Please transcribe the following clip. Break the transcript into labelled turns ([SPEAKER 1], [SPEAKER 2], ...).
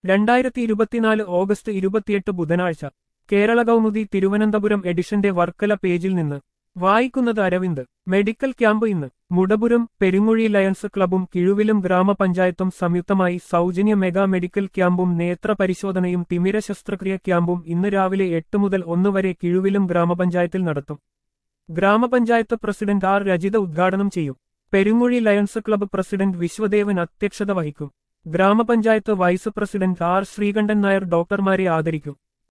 [SPEAKER 1] രണ്ടായിരത്തി ഇരുപത്തിനാല് ഓഗസ്റ്റ് ഇരുപത്തിയെട്ട് ബുധനാഴ്ച കേരള കൗമുദി തിരുവനന്തപുരം എഡിഷന്റെ വർക്കല പേജിൽ നിന്ന് വായിക്കുന്നത് അരവിന്ദ് മെഡിക്കൽ ക്യാമ്പ് ഇന്ന് മുടപുരം പെരുങ്ങുഴി ലയൺസ് ക്ലബും കിഴുവിലും ഗ്രാമപഞ്ചായത്തും സംയുക്തമായി സൗജന്യ മെഗാ മെഡിക്കൽ ക്യാമ്പും നേത്ര പരിശോധനയും തിമിര ശസ്ത്രക്രിയ ക്യാമ്പും ഇന്ന് രാവിലെ എട്ട് മുതൽ ഒന്ന് വരെ കിഴുവിലും ഗ്രാമപഞ്ചായത്തിൽ നടത്തും ഗ്രാമപഞ്ചായത്ത് പ്രസിഡന്റ് ആർ രജിത ഉദ്ഘാടനം ചെയ്യും Perunguzhi lions club president Viswadevan അധ്യക്ഷത വഹിക്കും ഗ്രാമപഞ്ചായത്ത് vice president R Sreekantan Nair ഡോക്ടർമാരെ ആദരിക്കും